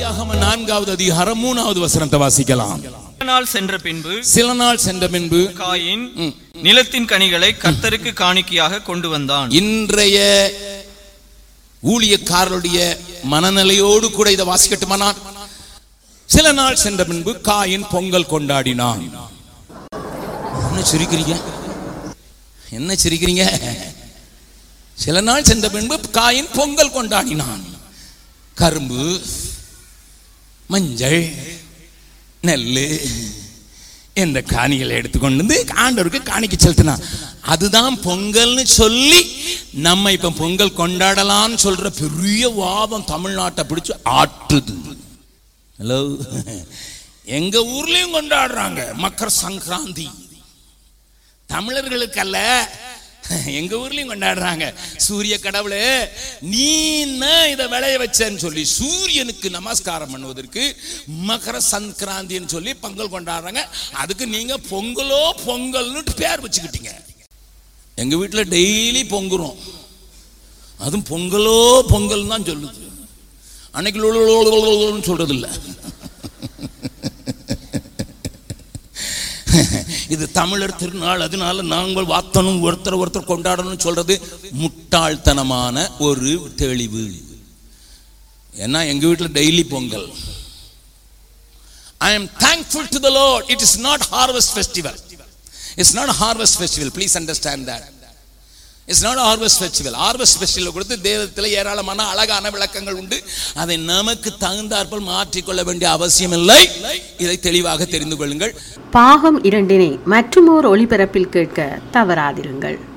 ஆதியாகம நான்காவது அதிகாரம் மூணாவது வசனத்தை வாசிக்கலாம் சில நாள் சென்ற பின்பு சில நாள் சென்ற பின்பு காயின் நிலத்தின் கனிகளை கர்த்தருக்கு காணிக்கையாக கொண்டு வந்தான் இன்றைய ஊழியக்காரருடைய மனநிலையோடு கூட இதை வாசிக்கட்டுமா நான் சில நாள் சென்ற பின்பு காயின் பொங்கல் கொண்டாடினான் என்ன சிரிக்கிறீங்க என்ன சிரிக்கிறீங்க சில நாள் சென்ற பின்பு காயின் பொங்கல் கொண்டாடினான் கரும்பு மஞ்சள் நெல்லு என்ற காணிகளை எடுத்துக்கொண்டு வந்து ஆண்டவருக்கு காணிக்கை செலுத்தினான் அதுதான் பொங்கல்னு சொல்லி நம்ம இப்ப பொங்கல் கொண்டாடலாம்னு சொல்ற பெரிய வாதம் தமிழ்நாட்டை பிடிச்சு ஆட்டுது ஹலோ எங்க ஊர்லயும் கொண்டாடுறாங்க மக்கர சங்கராந்தி தமிழர்களுக்கு அல்ல எங்க ஊர்லயும் கொண்டாடுறாங்க சூரிய கடவுளே நீ என்ன இதை விளைய வச்சேன்னு சொல்லி சூரியனுக்கு நமஸ்காரம் பண்ணுவதற்கு மகர சங்கராந்தின்னு சொல்லி பொங்கல் கொண்டாடுறாங்க அதுக்கு நீங்க பொங்கலோ பொங்கல்னு பேர் வச்சுக்கிட்டீங்க எங்க வீட்டில் டெய்லி பொங்குறோம் அதுவும் பொங்கலோ பொங்கல் தான் சொல்லுது அன்னைக்கு லொலொலொலொலொலொலொலொன்னு சொல்றது இல்லை இது தமிழர் திருநாள் அதனால நாங்கள் வாத்தனும் ஒருத்தர் ஒருத்தர் கொண்டாடணும் சொல்றது முட்டாள்தனமான ஒரு தெளிவு ஏன்னா எங்க வீட்டில் daily Pongal I am thankful to the lord it is not harvest festival it's not harvest festival please understand that it's not harvest festival harvest festival கொடுத்து தேவத்தில் ஏராளமான அழகான விளக்கங்கள் உண்டு அதை நமக்கு தகுந்தாற்போல் மாற்றிக்கொள்ள வேண்டிய அவசியம் இல்லை இதை தெளிவாக தெரிந்து கொள்ளுங்கள் பாகம் இரண்டினை மற்றுமோர் ஒளிபரப்பில் கேட்க தவறாதிருங்கள்